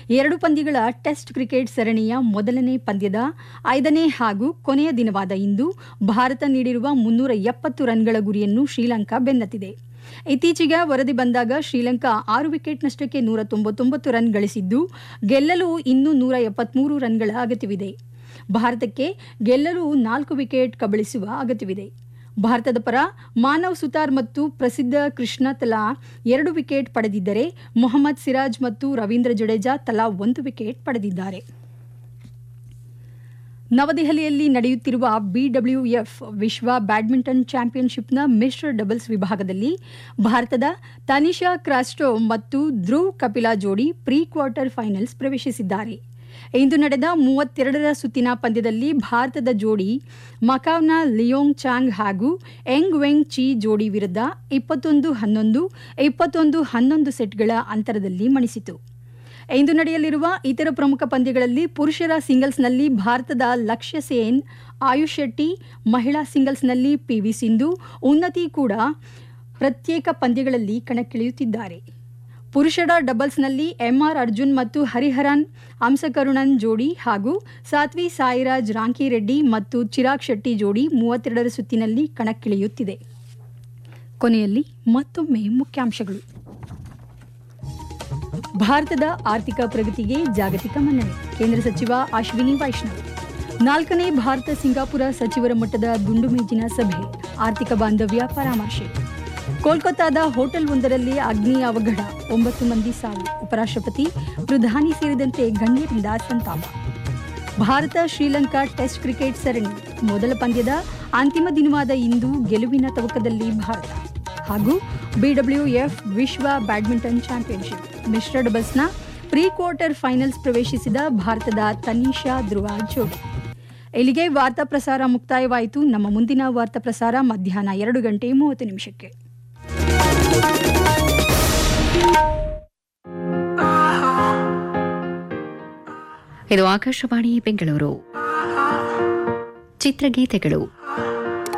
ಎರಡು ಪಂದ್ಯಗಳ test cricket ಸರಣಿಯ ಮೊದಲನೇ ಪಂದ್ಯದ ಐದನೇ ಹಾಗೂ ಕೊನೆಯ ದಿನವಾದ ಇಂದು ಭಾರತ ನೀಡಿರುವ ಮುನ್ನೂರ ಎಪ್ಪತ್ತು ರನ್ಗಳ ಗುರಿಯನ್ನು ಶ್ರೀಲಂಕಾ ಬೆನ್ನತ್ತಿದೆ ಇತ್ತೀಚೆಗೆ ವರದಿ ಬಂದಾಗ ಶ್ರೀಲಂಕಾ ಆರು ವಿಕೆಟ್ನಷ್ಟಕ್ಕೆ ನೂರ ತೊಂಬತ್ತೊಂಬತ್ತು ರನ್ ಗಳಿಸಿದ್ದು ಗೆಲ್ಲಲು ಇನ್ನೂ ನೂರ ಎಪ್ಪತ್ಮೂರು ರನ್ಗಳ ಅಗತ್ಯವಿದೆ ಭಾರತಕ್ಕೆ ಗೆಲ್ಲಲು ನಾಲ್ಕು ವಿಕೆಟ್ ಕಬಳಿಸುವ ಅಗತ್ಯವಿದೆ ಭಾರತದ ಪರ ಮಾನವ್ ಸುತಾರ್ ಮತ್ತು ಪ್ರಸಿದ್ಧ ಕೃಷ್ಣ ತಲಾ ಎರಡು ವಿಕೆಟ್ ಪಡೆದಿದ್ದರೆ ಮೊಹಮ್ಮದ್ ಸಿರಾಜ್ ಮತ್ತು ರವೀಂದ್ರ ಜಡೇಜಾ ತಲಾ ಒಂದು ವಿಕೆಟ್ ಪಡೆದಿದ್ದಾರೆ ನವದೆಹಲಿಯಲ್ಲಿ ನಡೆಯುತ್ತಿರುವ ಬಿಡಬ್ಲ್ಯೂಎಫ್ ವಿಶ್ವ ಬ್ಯಾಡ್ಮಿಂಟನ್ ಚಾಂಪಿಯನ್ಶಿಪ್ನ ಮಿಶ್ರ ಡಬಲ್ಸ್ ವಿಭಾಗದಲ್ಲಿ ಭಾರತದ ತನಿಷಾ ಕ್ರಾಸ್ಟೋ ಮತ್ತು ಧ್ರುವ್ ಕಪಿಲಾ ಜೋಡಿ ಪ್ರೀ ಕ್ವಾರ್ಟರ್ ಫೈನಲ್ಸ್ ಪ್ರವೇಶಿಸಿದ್ದಾರೆ ಇಂದು ನಡೆದ ಮೂವತ್ತೆರಡರ ಸುತ್ತಿನ ಪಂದ್ಯದಲ್ಲಿ ಭಾರತದ ಜೋಡಿ ಮಕಾವ್ನ ಲಿಯೋಂಗ್ ಚಾಂಗ್ ಹಾಗೂ ಎಂಗ್ ವೆಂಗ್ ಚಿ ಜೋಡಿ ವಿರುದ್ಧ ಇಪ್ಪತ್ತೊಂದು ಹನ್ನೊಂದು ಇಪ್ಪತ್ತೊಂದು ಹನ್ನೊಂದು ಸೆಟ್ಗಳ ಅಂತರದಲ್ಲಿ ಮಣಿಸಿತು ಇಂದು ನಡೆಯಲಿರುವ ಇತರ ಪ್ರಮುಖ ಪಂದ್ಯಗಳಲ್ಲಿ ಪುರುಷರ ಸಿಂಗಲ್ಸ್ನಲ್ಲಿ ಭಾರತದ ಲಕ್ಷ್ಯ ಸೇನ್ ಆಯುಷ್ ಶೆಟ್ಟಿ ಮಹಿಳಾ ಸಿಂಗಲ್ಸ್ನಲ್ಲಿ ಪಿವಿ ಸಿಂಧು ಉನ್ನತಿ ಕೂಡ ಪ್ರತ್ಯೇಕ ಪಂದ್ಯಗಳಲ್ಲಿ ಕಣಕ್ಕಿಳಿಯುತ್ತಿದ್ದಾರೆ ಪುರುಷರ ಡಬಲ್ಸ್ನಲ್ಲಿ ಎಂಆರ್ ಅರ್ಜುನ್ ಮತ್ತು ಹರಿಹರನ್ ಅಂಸಕರುಣನ್ ಜೋಡಿ ಹಾಗೂ ಸಾತ್ವಿ ಸಾಯಿರಾಜ್ ರಾಂಕಿರೆಡ್ಡಿ ಮತ್ತು ಚಿರಾಗ್ ಶೆಟ್ಟಿ ಜೋಡಿ ಮೂವತ್ತೆರಡರ ಸುತ್ತಿನಲ್ಲಿ ಕಣಕ್ಕಿಳಿಯುತ್ತಿದೆ ಕೊನೆಯಲ್ಲಿ ಮತ್ತೊಮ್ಮೆ ಮುಖ್ಯಾಂಶಗಳು ಭಾರತದ ಆರ್ಥಿಕ ಪ್ರಗತಿಗೆ ಜಾಗತಿಕ ಮನ್ನಣೆ ಕೇಂದ್ರ ಸಚಿವ ಅಶ್ವಿನಿ ವೈಷ್ಣವ್ ನಾಲ್ಕನೇ ಭಾರತ ಸಿಂಗಾಪುರ ಸಚಿವರ ಮಟ್ಟದ ದುಂಡು ಮೇಜಿನ ಸಭೆ ಆರ್ಥಿಕ ಬಾಂಧವ್ಯ ಪರಾಮರ್ಶೆ ಕೋಲ್ಕತ್ತಾದ ಹೋಟೆಲ್ ಒಂದರಲ್ಲಿ ಅಗ್ನಿ ಅವಘಡ ಒಂಬತ್ತು ಮಂದಿ ಸಾವು ಉಪರಾಷ್ಟ್ರಪತಿ ಪ್ರಧಾನಿ ಸೇರಿದಂತೆ ಗಣ್ಯರಿಂದ ಸಂತಾಪ ಭಾರತ ಶ್ರೀಲಂಕಾ ಟೆಸ್ಟ್ ಕ್ರಿಕೆಟ್ ಸರಣಿ ಮೊದಲ ಪಂದ್ಯದ ಅಂತಿಮ ದಿನವಾದ ಇಂದು ಗೆಲುವಿನ ತವಕದಲ್ಲಿ ಭಾರತ ಹಾಗೂ ಬಿಡಬ್ಲ್ಯೂಎಫ್ ವಿಶ್ವ ಬ್ಯಾಡ್ಮಿಂಟನ್ ಚಾಂಪಿಯನ್ಶಿಪ್ ಮಿಶ್ರ ಡಬಲ್ಸ್ನ ಪ್ರೀ ಕ್ವಾರ್ಟರ್ ಫೈನಲ್ಸ್ ಪ್ರವೇಶಿಸಿದ ಭಾರತದ ತನೀಶಾ ಧ್ರುವ ಜೋಡಿ ಇಲ್ಲಿಗೆ ವಾರ್ತಾ ಪ್ರಸಾರ ಮುಕ್ತಾಯವಾಯಿತು ನಮ್ಮ ಮುಂದಿನ ವಾರ್ತಾ ಪ್ರಸಾರ ಮಧ್ಯಾಹ್ನ ಎರಡು ಗಂಟೆ ಮೂವತ್ತು ನಿಮಿಷಕ್ಕೆ ಇದು ಆಕಾಶವಾಣಿ ಬೆಂಗಳೂರು ಚಿತ್ರಗೀತೆಗಳು